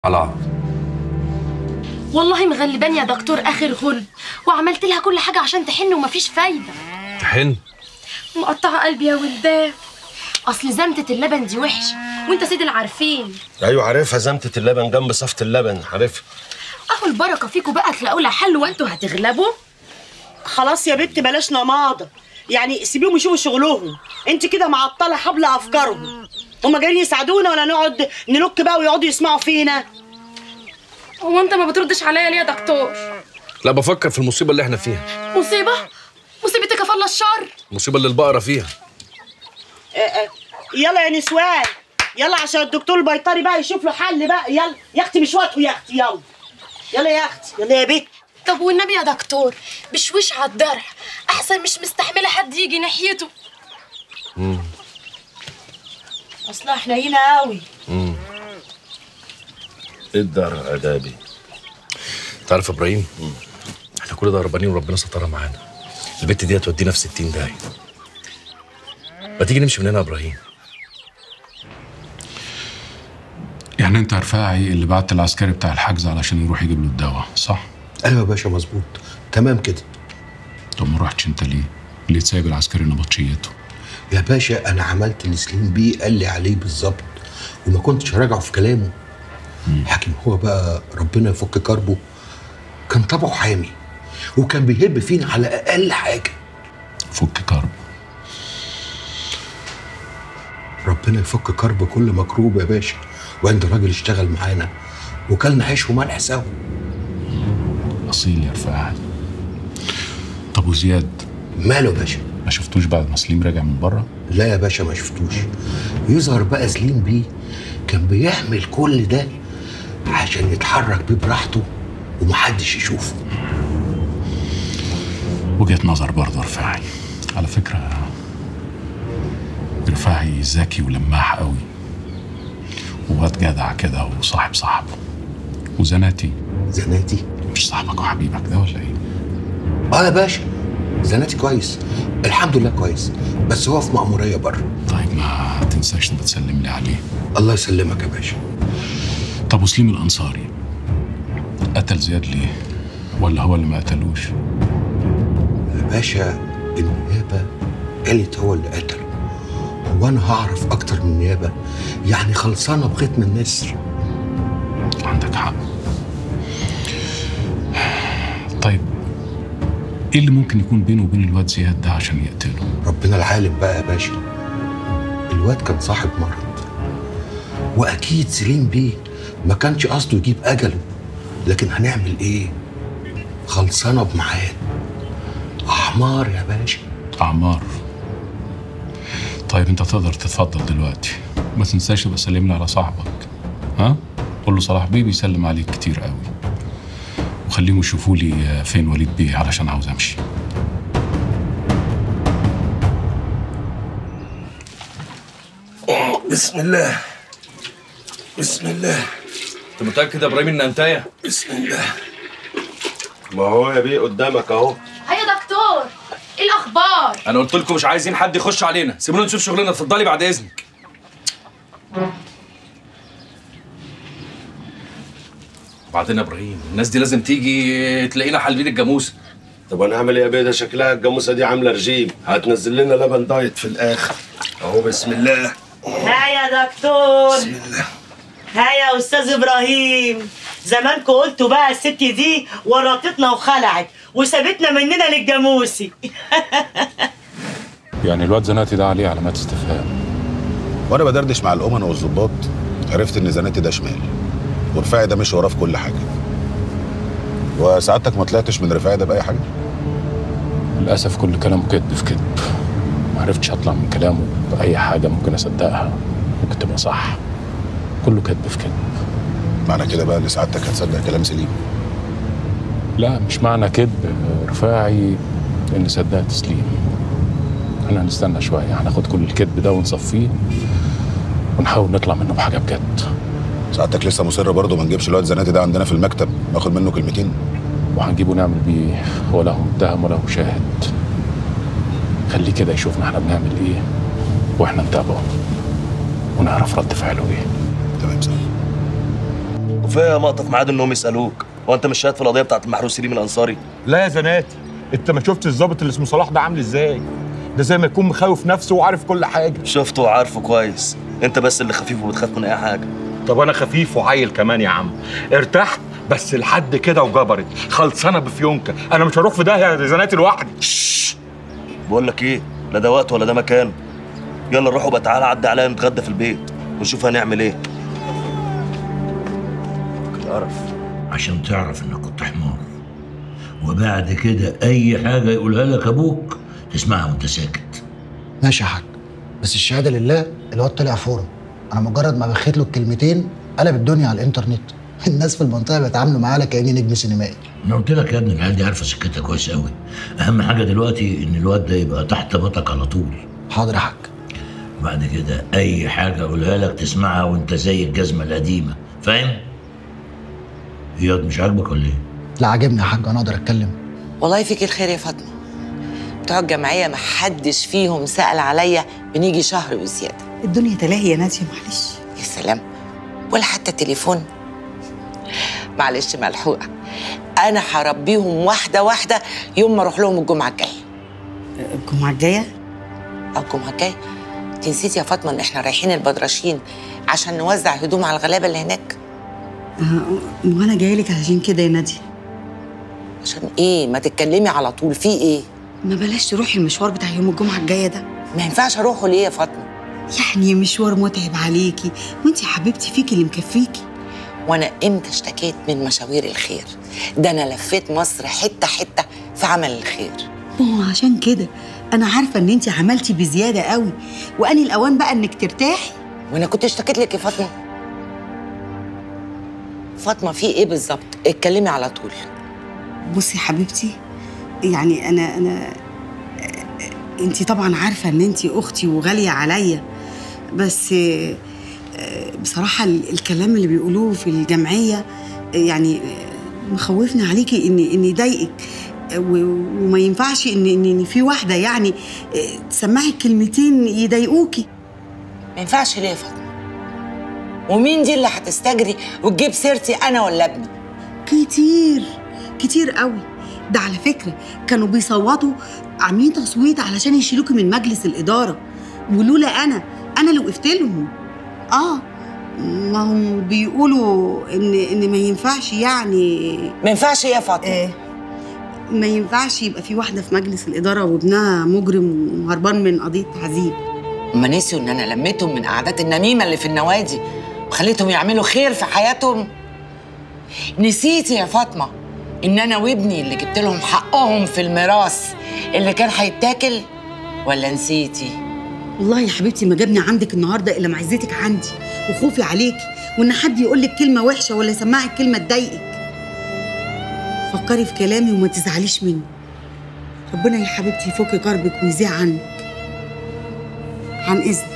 خلاص والله مغلباني يا دكتور اخر غلب وعملت لها كل حاجه عشان تحن ومفيش فايده تحن مقطعه قلبي يا ولدان اصل زمتة اللبن دي وحشه وانت سيد العارفين ايوه عارفها زمتة اللبن جنب صفة اللبن عارفها اهو البركه فيكم بقى تلاقوا لها حل وانتوا هتغلبوا خلاص يا بنت بلاش نماضة يعني سيبيهم يشوفوا شغلهم انت كده معطله حبل افكارهم هما جايين يساعدونا ولا نقعد نلك بقى ويقعدوا يسمعوا فينا هو انت ما بتردش عليا ليه يا دكتور لا بفكر في المصيبة اللي احنا فيها مصيبه مصيبتك يا فضل الشر المصيبة اللي البقرة فيها آه، آه، يلا يا نسوان يلا عشان الدكتور البيطري بقى يشوف له حل بقى يلا يا اختي مش وقته يا اختي يلا يلا يا اختي يلا يا بنت طب والنبي يا دكتور بشويش على الدرع احسن مش مستحمله حد يجي ناحيته اصلا احنا هنا قوي ايه الدار عدابي تعرف يا ابراهيم احنا كل ده هربانين وربنا سترها معانا البت دي هتودينا في 60 داهية ما تيجي نمشي من هنا يا ابراهيم يعني انت رفاعي اللي بعت العسكري بتاع الحجز علشان يروح يجيب له الدواء صح؟ ايوه يا باشا مظبوط تمام كده طب ما رحتش انت ليه؟ ليه تسايب العسكري نبطشيته؟ يا باشا انا عملت اللي سليم بيه قال لي عليه بالظبط وما كنتش هراجعه في كلامه حكيم هو بقى ربنا يفك كربه كان طبعه حامي وكان بيهب فينا على اقل حاجه فك كرب ربنا يفك كرب كل مكروب يا باشا وعند راجل اشتغل معانا وكلنا عيش وملح سوا اصيل يا رفاعي طب وزياد ماله يا باشا ما شفتوش بعد ما سليم راجع من بره؟ لا يا باشا ما شفتوش يظهر بقى سليم بيه كان بيعمل كل ده عشان يتحرك بيه براحته ومحدش يشوفه وجهة نظر برضه رفاعي على فكرة رفاعي ذكي ولماح قوي وواد جدع كده وصاحب صاحبه وزناتي زناتي مش صاحبك وحبيبك ده ولا ايه؟ اه يا باشا زناتي كويس الحمد لله كويس بس هو في مأمورية بره طيب ما تنساش تبقى تسلم لي عليه الله يسلمك يا باشا طب وسليم الانصاري قتل زياد ليه؟ ولا هو اللي ما قتلوش؟ يا باشا النيابة قالت هو اللي قتله هو انا هعرف اكتر من النيابة يعني خلصانة بختم النسر عندك حق طيب ايه اللي ممكن يكون بينه وبين الواد زياد ده عشان يقتله؟ ربنا العالم بقى يا باشا الواد كان صاحب مرض واكيد سليم بيه ما كانش قصده يجيب اجله لكن هنعمل ايه خلصانه بميعاد احمار يا باشا اعمار طيب انت تقدر تتفضل دلوقتي ما تنساش تبقى سلم لي على صاحبك ها؟ قول له صلاح بيه بيسلم عليك كتير قوي وخليهم يشوفوا لي فين وليد بيه علشان عاوز امشي بسم الله بسم الله انت متأكد يا ابراهيم ان انتايه بسم الله ما هو يا بيه قدامك اهو هيا دكتور ايه الاخبار انا قلت لكم مش عايزين حد يخش علينا سيبونا نشوف شغلنا اتفضلي بعد اذنك وبعدين يا ابراهيم الناس دي لازم تيجي تلاقينا حالبين الجاموسه طب انا هعمل ايه يا بيه ده شكلها الجاموسه دي عامله رجيم هتنزل لنا لبن دايت في الاخر اهو بسم الله ها يا دكتور بسم الله ها يا استاذ ابراهيم زمانكم قلتوا بقى الست دي ورطتنا وخلعت وسابتنا مننا للجاموسي يعني الواد زناتي ده عليه علامات استفهام وانا بدردش مع الامنا والظباط عرفت ان زناتي ده شمال ورفاعي ده مش وراه في كل حاجه وسعادتك ما طلعتش من رفاعي ده باي حاجه للاسف كل كلامه كذب في كذب ما عرفتش اطلع من كلامه باي حاجه ممكن اصدقها ممكن تبقى صح كله كذب في كذب معنى كده بقى ان سعادتك هتصدق كلام سليم لا مش معنى كذب رفاعي اني صدقت سليم احنا هنستنى شويه هناخد كل الكذب ده ونصفيه ونحاول نطلع منه بحاجه بجد سعادتك لسه مصر برضه ما نجيبش الواد زناتي ده عندنا في المكتب ناخد منه كلمتين وهنجيبه نعمل بيه ولا هو متهم ولا هو شاهد خليه كده يشوفنا احنا بنعمل ايه واحنا نتابعه ونعرف رد فعله ايه تمام سلام وكفايه مقطف ميعاد انهم يسالوك هو انت مش شاهد في القضيه بتاعت المحروس سليم الانصاري لا يا زناتي انت ما شفتش الظابط اللي اسمه صلاح ده عامل ازاي ده زي ما يكون مخاوف نفسه وعارف كل حاجه شفته وعارفه كويس انت بس اللي خفيف وبتخاف من اي حاجه طب انا خفيف وعيل كمان يا عم ارتحت بس لحد كده وجبرت خلصانه بفيونكه انا مش هروح في داهيه يا زناتي لوحدي بقول لك ايه لا ده وقت ولا ده مكان يلا نروح وبقى تعالى عدي عليا نتغدى في البيت ونشوف هنعمل ايه القرف عشان تعرف انك كنت حمار وبعد كده اي حاجه يقولها لك ابوك تسمعها وانت ساكت ماشي يا حاج بس الشهاده لله الواد طلع فورا انا مجرد ما بخيت له الكلمتين قلب الدنيا على الانترنت الناس في المنطقه بيتعاملوا معاه على كاني نجم سينمائي انا قلت لك يا ابني العيال دي عارفه سكتها كويس قوي اهم حاجه دلوقتي ان الواد ده يبقى تحت باطك على طول حاضر يا حاج بعد كده اي حاجه اقولها لك تسمعها وانت زي الجزمه القديمه فاهم اياد مش عاجبك ولا ايه لا عاجبني يا حاج انا اقدر اتكلم والله فيك الخير يا فاطمه بتوع الجمعيه ما حدش فيهم سال عليا بنيجي شهر وزياده الدنيا تلاهي يا ناديه معلش يا سلام ولا حتى تليفون معلش ملحوقه انا هربيهم واحده واحده يوم ما اروح لهم الجمعه الجايه الجمعه الجايه اه الجمعه الجايه انت نسيتي يا فاطمه ان احنا رايحين البدرشين عشان نوزع هدوم على الغلابه اللي هناك وانا جايه لك عشان كده يا ناديه عشان ايه ما تتكلمي على طول في ايه ما بلاش تروحي المشوار بتاع يوم الجمعه الجايه ده ما ينفعش اروحه ليه يا فاطمه يعني مشوار متعب عليكي وانت يا حبيبتي فيكي اللي مكفيكي وانا امتى اشتكيت من مشاوير الخير ده انا لفيت مصر حته حته في عمل الخير ما هو عشان كده انا عارفه ان انت عملتي بزياده قوي واني الاوان بقى انك ترتاحي وانا كنت اشتكيت لك يا فاطمه فاطمه في ايه بالظبط اتكلمي على طول بصي يا حبيبتي يعني انا انا انت طبعا عارفه ان انت اختي وغاليه عليا بس آه، آه، بصراحه ال- الكلام اللي بيقولوه في الجمعيه آه، يعني آه، مخوفني عليكي ان ان يضايقك آه، و- وما ينفعش ان ان إن في واحده يعني آه، تسمعي كلمتين يضايقوكي ما ينفعش ليه يا فاطمه ومين دي اللي هتستجري وتجيب سيرتي انا ولا ابني كتير كتير قوي ده على فكرة كانوا بيصوتوا عاملين تصويت علشان يشيلوكي من مجلس الإدارة ولولا أنا أنا اللي وقفت لهم آه ما هم بيقولوا إن إن ما ينفعش يعني ما ينفعش إيه يا فاطمة؟ آه ما ينفعش يبقى في واحدة في مجلس الإدارة وابنها مجرم وهربان من قضية تعذيب هما نسيوا ان انا لميتهم من قعدات النميمه اللي في النوادي وخليتهم يعملوا خير في حياتهم نسيتي يا فاطمه ان انا وابني اللي جبت لهم حقهم في الميراث اللي كان هيتاكل ولا نسيتي والله يا حبيبتي ما جابني عندك النهارده الا معزتك عندي وخوفي عليكي وان حد يقول لك كلمه وحشه ولا يسمعك كلمه تضايقك فكري في كلامي وما تزعليش مني ربنا يا حبيبتي يفك كربك ويزيع عنك عن اذنك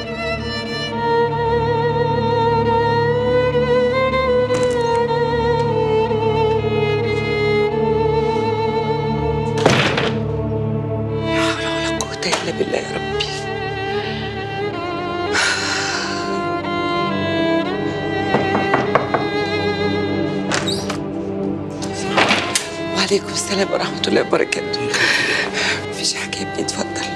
ولا قوه الا بالله يا ربي وعليكم السلام ورحمه الله وبركاته مفيش حاجه يا ابني اتفضل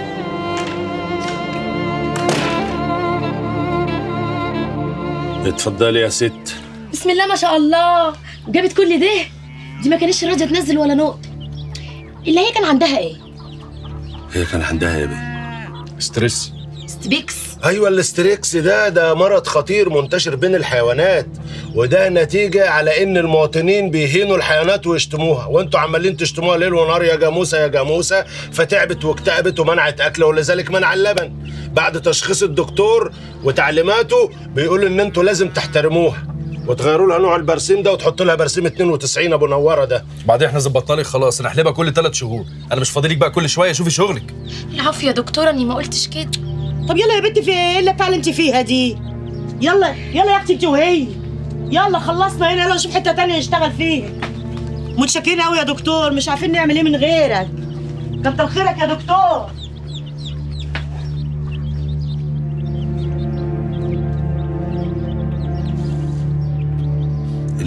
اتفضلي يا ست بسم الله ما شاء الله وجابت كل ده دي ما كانتش راضيه تنزل ولا نقطه اللي هي كان عندها ايه هي كان عندها ايه بيه ستريس ستبيكس ايوه الاستريكس ده ده مرض خطير منتشر بين الحيوانات وده نتيجة على ان المواطنين بيهينوا الحيوانات ويشتموها وانتوا عمالين تشتموها ليل ونهار يا جاموسة يا جاموسة فتعبت واكتئبت ومنعت اكل ولذلك منع اللبن بعد تشخيص الدكتور وتعليماته بيقول ان انتوا لازم تحترموها وتغيروا لها نوع البرسيم ده وتحطوا لها برسيم 92 ابو نوره ده بعدين احنا ظبطنا لك خلاص نحلبها كل ثلاث شهور انا مش فاضي لك بقى كل شويه شوفي شغلك العفو يا دكتوره اني ما قلتش كده طب يلا يا بنتي في ايه اللي بتاع اللي انت فيها دي يلا يلا يا اختي انت وهي يلا خلصنا هنا يلا نشوف حته تانية نشتغل فيها متشكرين قوي يا دكتور مش عارفين نعمل ايه من غيرك كتر خيرك يا دكتور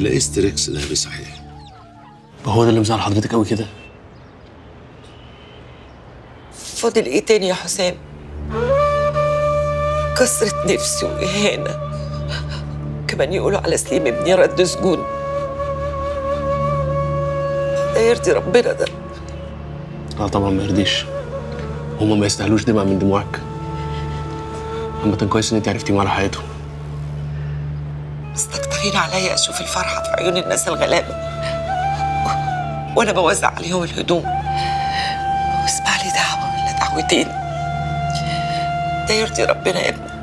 اللي ايه ستريكس ده بيه صحيح هو ده اللي مزعل حضرتك قوي كده فاضل ايه تاني يا حسام كسرة نفسي وإهانة كمان يقولوا على سليم ابني رد سجون ده يرضي ربنا ده لا طبعا ما يرضيش هما ما يستاهلوش دمعة من دموعك عامة كويس ان انت عرفتي على حياتهم مستكترين عليا اشوف الفرحة في عيون الناس الغلابة وانا بوزع عليهم الهدوم واسمع لي دعوة ولا دعوتين ده يرضي ربنا يا ابني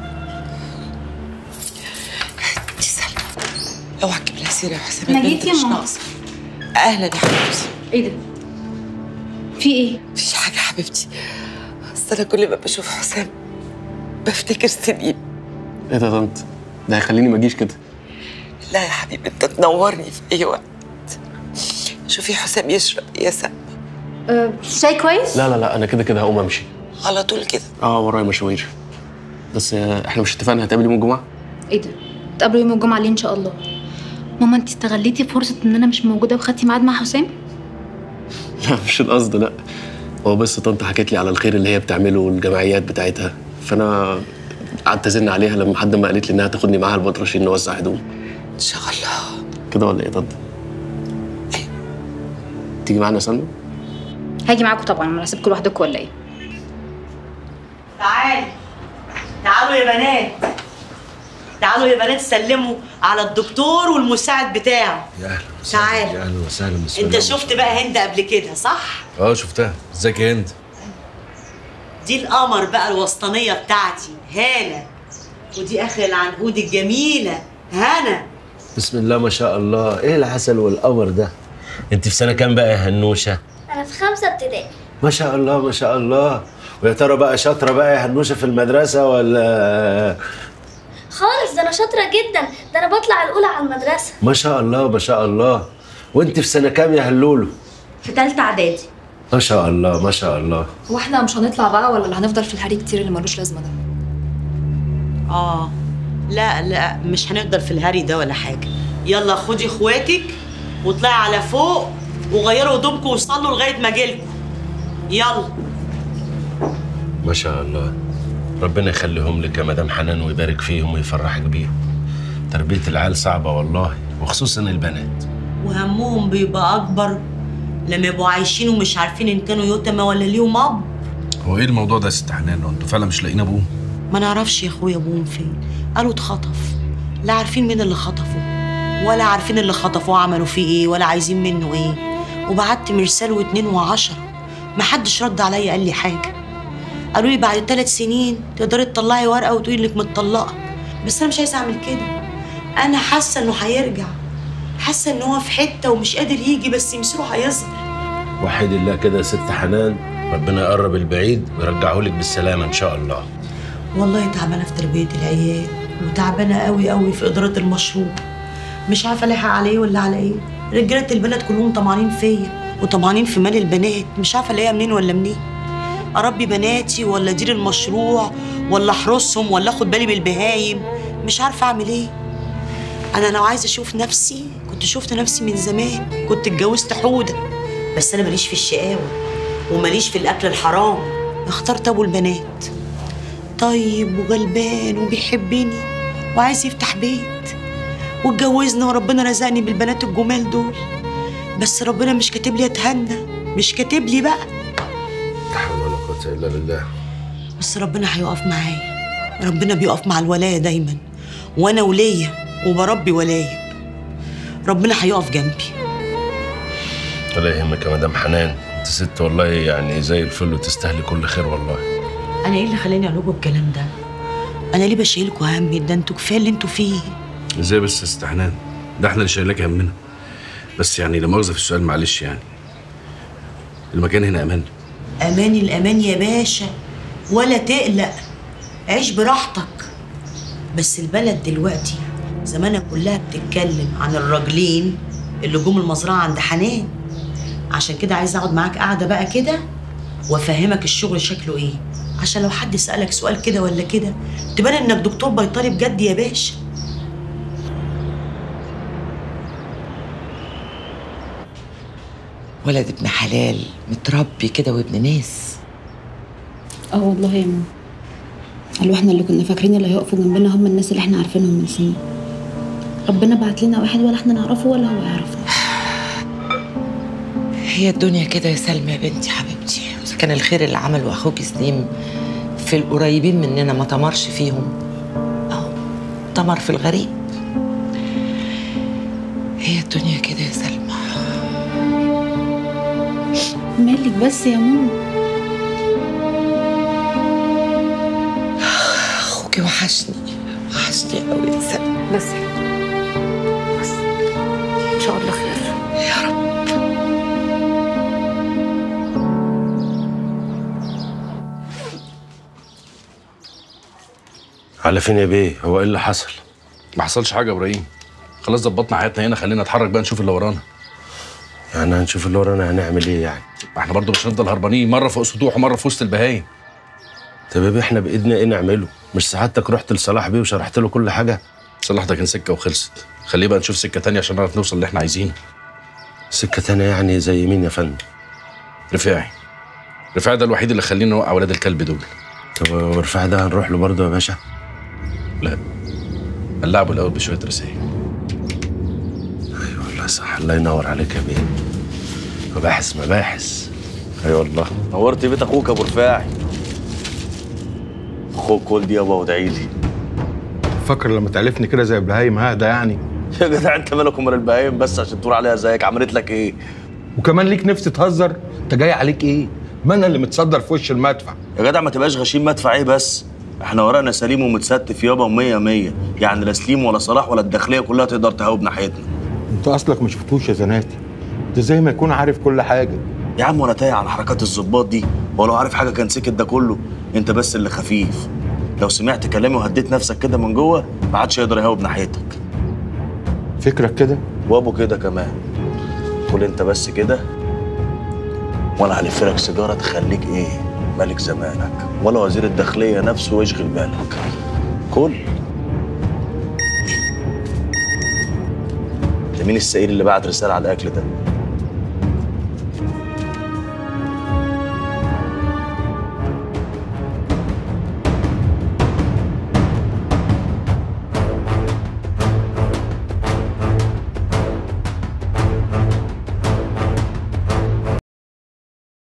دي سلمى اوعى تجيب لها سيرة يا حسام أنا البنت جيت يا مش ماما. ناقصة اهلا يا حبيبتي ايه ده؟ في ايه؟ مفيش حاجة يا حبيبتي بس انا كل ما بشوف حسام بفتكر سليم ايه ده يا طنط ده هيخليني ما اجيش كده لا يا حبيبي انت تنورني في اي وقت شوفي حسام يشرب إيه يا سلمى أه شاي كويس؟ لا لا لا انا كده كده هقوم امشي على طول كده اه ورايا مشاوير بس آه، احنا مش اتفقنا هتقابل يوم الجمعه ايه ده؟ تقابلوا يوم الجمعة ليه ان شاء الله؟ ماما انت استغليتي فرصة ان انا مش موجودة وخدتي ميعاد مع حسام؟ لا مش القصد لا هو بس طنط حكت لي على الخير اللي هي بتعمله والجمعيات بتاعتها فانا قعدت ازن عليها لما حد ما قالت لي انها تاخدني معاها البطرشين نوزع هدوم ان شاء الله كده ولا ايه طنط؟ تيجي معانا يا سلمى؟ هاجي معاكم طبعا انا هسيبكم لوحدكم ولا ايه؟ تعالي تعالوا يا بنات تعالوا يا بنات سلموا على الدكتور والمساعد بتاعه يا اهلا تعال يا اهلا وسهلا بسم انت الله. شفت بقى هند قبل كده صح اه شفتها ازيك يا هند دي القمر بقى الوسطانيه بتاعتي هاله ودي اخر العنقود الجميله هنا بسم الله ما شاء الله ايه العسل والقمر ده انت في سنه كام بقى يا هنوشه انا في خمسه ابتدائي ما شاء الله ما شاء الله ويا ترى بقى شاطره بقى يا هنوشه في المدرسه ولا خالص ده انا شاطره جدا ده انا بطلع الاولى على المدرسه ما شاء الله ما شاء الله وانت في سنه كام يا هلولو في تالتة اعدادي ما شاء الله ما شاء الله هو احنا مش هنطلع بقى ولا اللي هنفضل في الهري كتير اللي ملوش لازمه ده اه لا لا مش هنفضل في الهري ده ولا حاجه يلا خدي اخواتك واطلعي على فوق وغيروا هدومكم وصلوا لغايه ما اجيلكم يلا ما شاء الله ربنا يخليهم لك يا مدام حنان ويبارك فيهم ويفرحك بيهم تربيه العيال صعبه والله وخصوصا البنات وهمهم بيبقى اكبر لما يبقوا عايشين ومش عارفين ان كانوا يتامى ولا ليهم اب هو ايه الموضوع ده يا ست حنان هو انتوا فعلا مش لاقيين ابوه ما نعرفش يا اخويا ابوهم فين قالوا اتخطف لا عارفين مين اللي خطفه ولا عارفين اللي خطفوه عملوا فيه ايه ولا عايزين منه ايه وبعت مرسال واتنين وعشرة محدش رد عليا قال لي حاجه قالوا لي بعد ثلاث سنين تقدري تطلعي ورقه وتقولي انك متطلقه بس انا مش عايزه اعمل كده انا حاسه انه هيرجع حاسه ان هو في حته ومش قادر يجي بس مصيره هيظهر وحيد الله كده يا ست حنان ربنا يقرب البعيد ويرجعه لك بالسلامه ان شاء الله والله تعبانه في تربيه العيال وتعبانه قوي قوي في اداره المشروع مش عارفه الاحق على ايه ولا على ايه رجاله البلد كلهم طمعانين فيا وطمعانين في مال البنات مش عارفه الاقيها منين ولا منين اربي بناتي ولا ادير المشروع ولا احرسهم ولا اخد بالي بالبهايم مش عارفه اعمل ايه انا لو عايزه اشوف نفسي كنت شفت نفسي من زمان كنت اتجوزت حوده بس انا ماليش في الشقاوه وماليش في الاكل الحرام اخترت ابو البنات طيب وغلبان وبيحبني وعايز يفتح بيت واتجوزنا وربنا رزقني بالبنات الجمال دول بس ربنا مش كاتب لي اتهنى مش كاتب لي بقى لا حول ولا قوه الا بالله بس ربنا هيقف معايا ربنا بيقف مع الولاية دايما وانا ولية وبربي ولاية ربنا هيقف جنبي ولا يهمك يا مدام حنان انت ست والله يعني زي الفل وتستاهلي كل خير والله انا ايه اللي خلاني اقول لكم الكلام ده انا ليه بشيلكوا همي ده انتوا كفايه اللي انتوا فيه ازاي بس يا ست حنان ده احنا اللي شايلاك همنا بس يعني لا مؤاخذه في السؤال معلش يعني المكان هنا امان امان الامان يا باشا ولا تقلق عيش براحتك بس البلد دلوقتي زمانها كلها بتتكلم عن الراجلين اللي جم المزرعه عند حنان عشان كده عايزه اقعد معاك قاعده بقى كده وافهمك الشغل شكله ايه عشان لو حد سالك سؤال كده ولا كده تبان انك دكتور بيطري بجد يا باشا ولد ابن حلال متربي كده وابن ناس اه والله يا ماما قالوا احنا اللي كنا فاكرين اللي هيقفوا جنبنا هم الناس اللي احنا عارفينهم من سنين ربنا بعت لنا واحد ولا احنا نعرفه ولا هو يعرفنا هي الدنيا كده يا سلمى يا بنتي حبيبتي إذا كان الخير اللي عمله اخوك سليم في القريبين مننا ما تمرش فيهم اهو تمر في الغريب هي الدنيا كده يا سلمى مالك بس يا ماما اخوكي وحشني وحشني قوي يا سلمى بس بس ان شاء الله خير يا رب على فين يا بيه هو ايه اللي حصل ما حصلش حاجه يا ابراهيم خلاص ظبطنا حياتنا هنا خلينا نتحرك بقى نشوف اللي ورانا يعني هنشوف اللي ورانا هنعمل ايه يعني ما احنا برضه مش هنفضل هربانين مره فوق سطوح ومره في وسط البهايم طب يا بيه احنا بايدنا ايه نعمله مش سعادتك رحت لصلاح بيه وشرحت له كل حاجه صلاح ده كان سكه وخلصت خليه بقى نشوف سكه تانية عشان نعرف نوصل اللي احنا عايزينه سكه تانية يعني زي مين يا فندم رفاعي رفاعي ده الوحيد اللي خلينا نوقع ولاد الكلب دول طب ورفاعي ده هنروح له برضه يا باشا لا هنلعبه الاول بشويه رسائل ايوه والله صح الله ينور عليك يا بيه مباحث مباحث اي أيوة والله نورت بيت اخوك ابو رفاعي اخوك ولدي يابا وادعي لي فاكر لما تألفني كده زي البهايم هذا يعني يا جدع انت مالك ومال البهايم بس عشان تقول عليها زيك عملت لك ايه وكمان ليك نفس تهزر انت جاي عليك ايه ما انا اللي متصدر في وش المدفع يا جدع ما تبقاش غشيم مدفع ايه بس احنا ورانا سليم ومتستف يابا ومية مية يعني لا سليم ولا صلاح ولا الداخليه كلها تقدر تهاوب ناحيتنا انت اصلك ما شفتوش يا زناتي ده زي ما يكون عارف كل حاجه يا عم وانا تايه على حركات الظباط دي ولو عارف حاجه كان سكت ده كله انت بس اللي خفيف لو سمعت كلامي وهديت نفسك كده من جوه ما عادش يقدر يهاوب ناحيتك فكرك كده وابو كده كمان قول انت بس كده وانا هلف لك سيجاره تخليك ايه ملك زمانك ولا وزير الداخليه نفسه ويشغل بالك كل ده مين السئيل اللي بعت رساله على الاكل ده